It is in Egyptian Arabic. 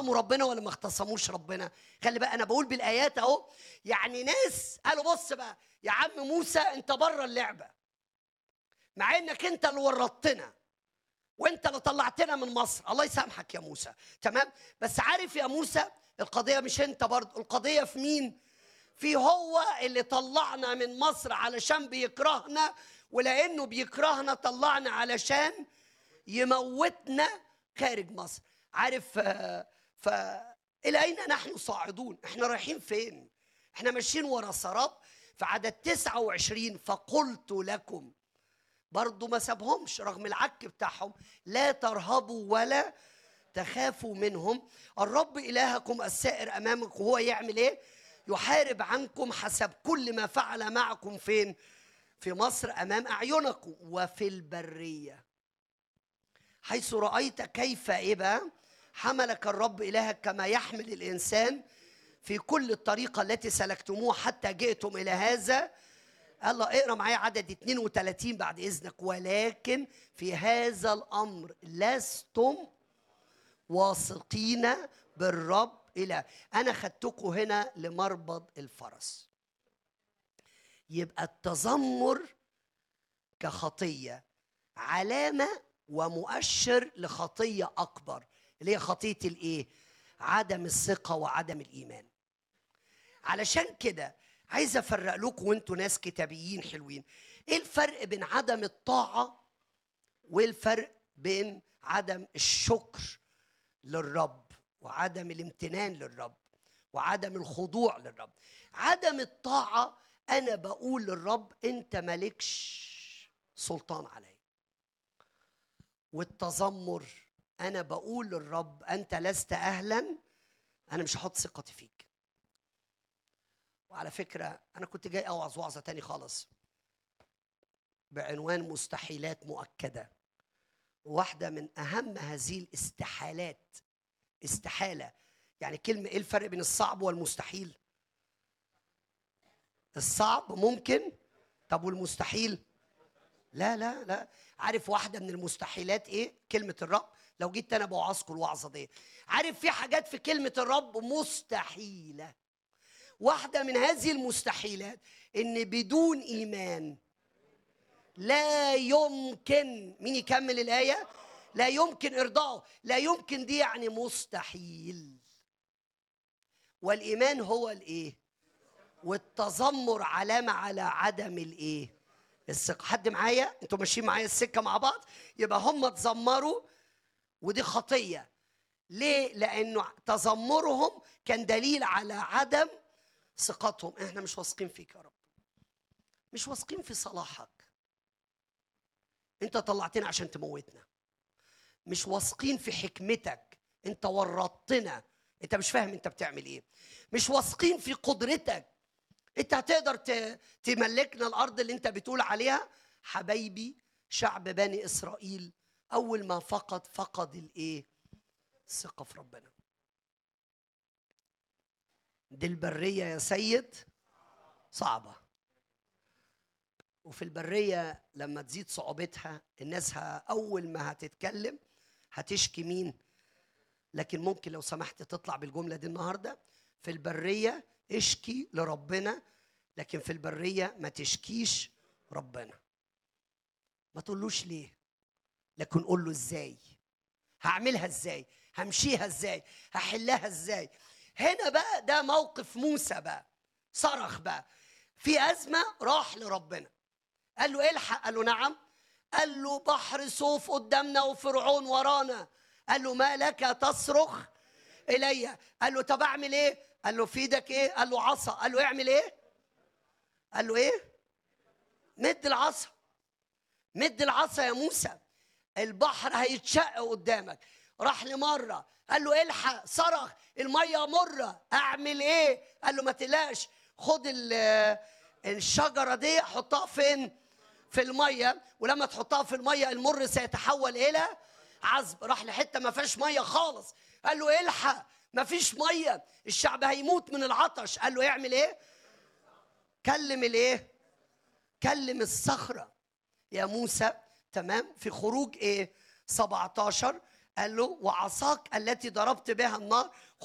اختصموا ربنا ولا ما اختصموش ربنا خلي بقى انا بقول بالايات اهو يعني ناس قالوا بص بقى يا عم موسى انت بره اللعبه مع انك انت اللي ورطتنا وانت اللي طلعتنا من مصر الله يسامحك يا موسى تمام بس عارف يا موسى القضيه مش انت برضه القضيه في مين في هو اللي طلعنا من مصر علشان بيكرهنا ولانه بيكرهنا طلعنا علشان يموتنا خارج مصر عارف آه، ف الى اين نحن صاعدون احنا رايحين فين احنا ماشيين ورا سراب في عدد 29 فقلت لكم برضو ما سابهمش رغم العك بتاعهم لا ترهبوا ولا تخافوا منهم الرب إلهكم السائر أمامكم هو يعمل إيه؟ يحارب عنكم حسب كل ما فعل معكم فين؟ في مصر أمام أعينكم وفي البرية حيث رأيت كيف إيه بقى؟ حملك الرب إلهك كما يحمل الإنسان في كل الطريقة التي سلكتموها حتى جئتم إلى هذا الله اقرا معايا عدد 32 بعد اذنك ولكن في هذا الامر لستم واثقين بالرب اله انا خدتكم هنا لمربض الفرس يبقى التذمر كخطيه علامه ومؤشر لخطيه اكبر اللي هي خطيه الايه عدم الثقه وعدم الايمان علشان كده عايز افرق لكم وانتوا ناس كتابيين حلوين ايه الفرق بين عدم الطاعه وايه الفرق بين عدم الشكر للرب وعدم الامتنان للرب وعدم الخضوع للرب عدم الطاعه انا بقول للرب انت مالكش سلطان علي والتذمر انا بقول للرب انت لست اهلا انا مش هحط ثقتي فيك وعلى فكرة أنا كنت جاي أوعظ وعظة تاني خالص بعنوان مستحيلات مؤكدة واحدة من أهم هذه الاستحالات استحالة يعني كلمة إيه الفرق بين الصعب والمستحيل؟ الصعب ممكن طب والمستحيل؟ لا لا لا عارف واحدة من المستحيلات إيه؟ كلمة الرب لو جيت أنا بوعظكم الوعظة دي عارف في حاجات في كلمة الرب مستحيلة واحدة من هذه المستحيلات إن بدون إيمان لا يمكن مين يكمل الآية؟ لا يمكن إرضائه لا يمكن دي يعني مستحيل والإيمان هو الإيه؟ والتذمر علامة على عدم الإيه؟ الثقة حد معايا؟ أنتوا ماشيين معايا السكة مع بعض؟ يبقى هم تذمروا ودي خطية ليه؟ لأنه تذمرهم كان دليل على عدم ثقتهم احنا مش واثقين فيك يا رب مش واثقين في صلاحك انت طلعتنا عشان تموتنا مش واثقين في حكمتك انت ورطتنا انت مش فاهم انت بتعمل ايه مش واثقين في قدرتك انت هتقدر تملكنا الارض اللي انت بتقول عليها حبايبي شعب بني اسرائيل اول ما فقد فقد الايه الثقه في ربنا دي البرية يا سيد صعبة وفي البرية لما تزيد صعوبتها الناس أول ما هتتكلم هتشكي مين لكن ممكن لو سمحت تطلع بالجملة دي النهاردة في البرية اشكي لربنا لكن في البرية ما تشكيش ربنا ما تقولوش ليه لكن قول له ازاي هعملها ازاي همشيها ازاي هحلها ازاي هنا بقى ده موقف موسى بقى صرخ بقى في أزمة راح لربنا قال له الحق قال له نعم قال له بحر صوف قدامنا وفرعون ورانا قال له ما لك تصرخ إلي قال له طب أعمل إيه قال له في ايدك إيه قال له عصا قال له اعمل إيه قال له إيه مد العصا مد العصا يا موسى البحر هيتشق قدامك راح لمره قال له الحق صرخ الميه مره اعمل ايه قال له ما تقلقش خد الشجره دي حطها فين في الميه ولما تحطها في الميه المر سيتحول الى عذب راح لحته ما فيهاش ميه خالص قال له الحق ما فيش ميه الشعب هيموت من العطش قال له اعمل ايه كلم الايه كلم الصخره يا موسى تمام في خروج ايه 17 قال له وعصاك التي ضربت بها النار